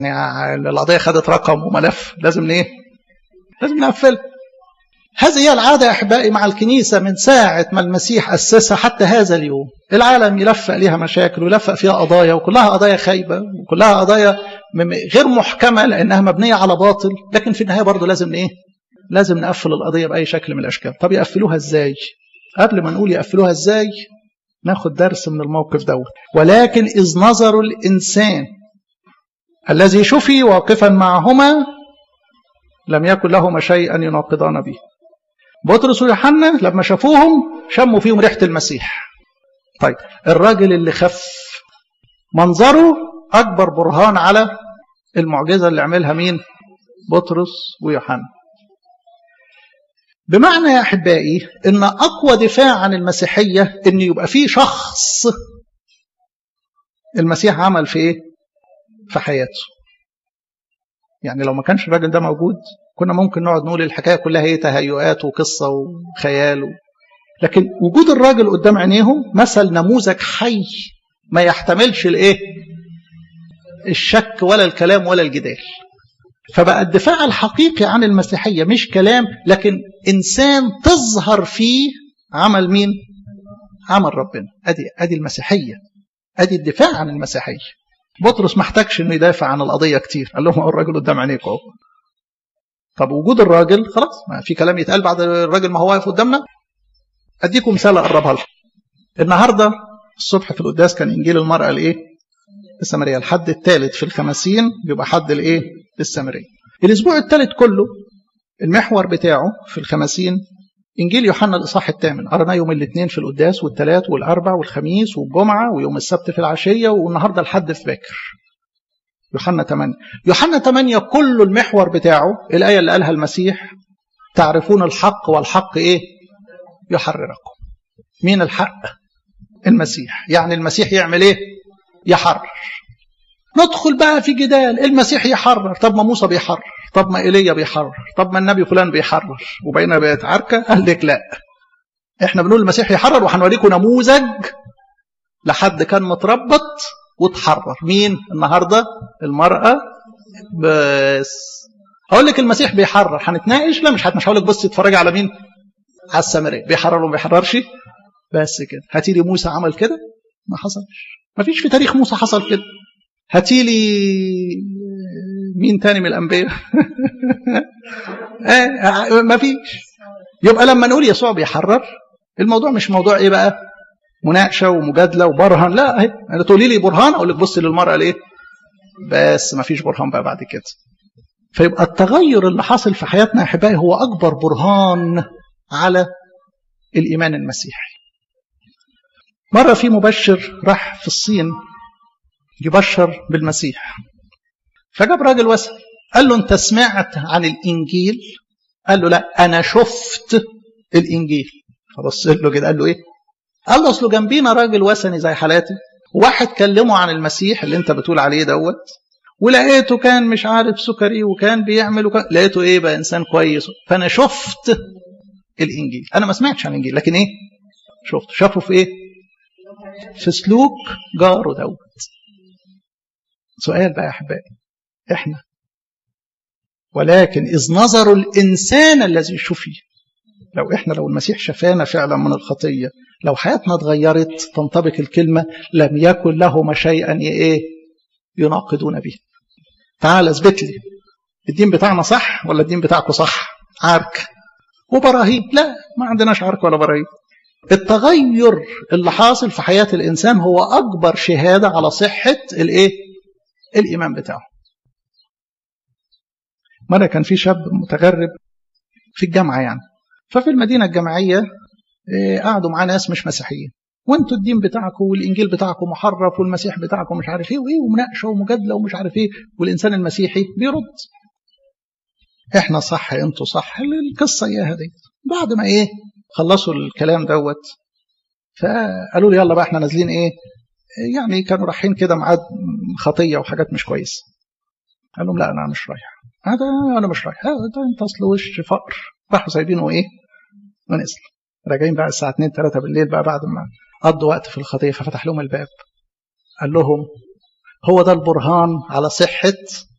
يعني القضيه خدت رقم وملف لازم ايه لازم نقفلها هذه هي العاده يا احبائي مع الكنيسه من ساعه ما المسيح اسسها حتى هذا اليوم العالم يلفق ليها مشاكل ويلفق فيها قضايا وكلها قضايا خايبه وكلها قضايا غير محكمه لانها مبنيه على باطل لكن في النهايه برضه لازم ايه لازم نقفل القضيه باي شكل من الاشكال طب يقفلوها ازاي قبل ما نقول يقفلوها ازاي ناخد درس من الموقف دوت ولكن إذ نظروا الإنسان الذي شفي واقفا معهما لم يكن لهما شيئا يناقضان به بطرس ويوحنا لما شافوهم شموا فيهم ريحة المسيح طيب الراجل اللي خف منظره أكبر برهان على المعجزة اللي عملها مين بطرس ويوحنا بمعنى يا احبائي ان اقوى دفاع عن المسيحيه ان يبقى في شخص المسيح عمل في ايه؟ في حياته. يعني لو ما كانش الراجل ده موجود كنا ممكن نقعد نقول الحكايه كلها هي تهيؤات وقصه وخيال و... لكن وجود الراجل قدام عينيهم مثل نموذج حي ما يحتملش الايه؟ الشك ولا الكلام ولا الجدال. فبقى الدفاع الحقيقي عن المسيحية مش كلام لكن إنسان تظهر فيه عمل مين؟ عمل ربنا أدي, أدي المسيحية أدي الدفاع عن المسيحية بطرس ما احتاجش انه يدافع عن القضية كتير قال لهم اهو الراجل قدام عينيكم اهو طب وجود الراجل خلاص ما في كلام يتقال بعد الراجل ما هو واقف قدامنا اديكم مثال اقربها لكم النهارده الصبح في القداس كان انجيل المرأة الايه؟ السامرية الحد الثالث في الخمسين بيبقى حد الايه؟ السامرية الاسبوع الثالث كله المحور بتاعه في الخمسين انجيل يوحنا الاصحاح الثامن قرناه يوم الاثنين في القداس والثلاث والاربع والخميس والجمعه ويوم السبت في العشيه والنهارده الحد في باكر يوحنا 8 يوحنا 8 كله المحور بتاعه الايه اللي قالها المسيح تعرفون الحق والحق ايه يحرركم مين الحق المسيح يعني المسيح يعمل ايه يحرر ندخل بقى في جدال المسيح يحرر طب ما موسى بيحرر طب ما ايليا بيحرر طب ما النبي فلان بيحرر وبقينا بقت عركه قال لك لا احنا بنقول المسيح يحرر وهنوريكم نموذج لحد كان متربط وتحرر مين النهارده المراه بس هقول لك المسيح بيحرر هنتناقش لا مش مش هقول لك بص اتفرجي على مين على السامريه بيحرر وما بيحررش بس كده هاتي لي موسى عمل كده ما حصلش ما فيش في تاريخ موسى حصل كده هاتي لي مين تاني من الانبياء آه ما فيش يبقى لما نقول يسوع بيحرر الموضوع مش موضوع ايه بقى مناقشه ومجادله وبرهن لا اهي انا تقولي لي برهان اقول لك بص للمراه ليه بس ما فيش برهان بقى بعد كده فيبقى التغير اللي حاصل في حياتنا يا احبائي هو اكبر برهان على الايمان المسيحي مره في مبشر راح في الصين يبشر بالمسيح فجاب راجل وسأل قال له انت سمعت عن الانجيل قال له لا انا شفت الانجيل فبص له كده قال له ايه قال له اصله جنبينا راجل وثني زي حالاتي واحد كلمه عن المسيح اللي انت بتقول عليه دوت ولقيته كان مش عارف سكري وكان بيعمل وكان لقيته ايه بقى انسان كويس فانا شفت الانجيل انا ما سمعتش عن الانجيل لكن ايه شفت شافه في ايه في سلوك جاره دوت سؤال بقى يا احبائي احنا ولكن اذ نظروا الانسان الذي شفي لو احنا لو المسيح شفانا فعلا من الخطيه لو حياتنا اتغيرت تنطبق الكلمه لم يكن لهما شيئا ايه يناقضون به تعال اثبت لي الدين بتاعنا صح ولا الدين بتاعكم صح عرك وبراهين لا ما عندناش عرك ولا براهين التغير اللي حاصل في حياه الانسان هو اكبر شهاده على صحه الايه الايمان بتاعه مرة كان في شاب متغرب في الجامعة يعني ففي المدينة الجامعية قعدوا معاه ناس مش مسيحيين وانتوا الدين بتاعكم والانجيل بتاعكم محرف والمسيح بتاعكم مش عارف ايه وايه ومناقشه ومجادله ومش عارف ايه والانسان المسيحي بيرد احنا صح انتوا صح القصه اياها دي بعد ما ايه خلصوا الكلام دوت فقالوا لي يلا بقى احنا نازلين ايه يعني كانوا رايحين كده ميعاد خطيه وحاجات مش كويسه قال لهم لا انا مش رايح هذا انا مش رايح هذا انت اصل وش فقر راحوا سايبينه ايه ونزل راجعين بقى الساعه 2 3 بالليل بقى بعد ما قضوا وقت في الخطيه ففتح لهم الباب قال لهم هو ده البرهان على صحة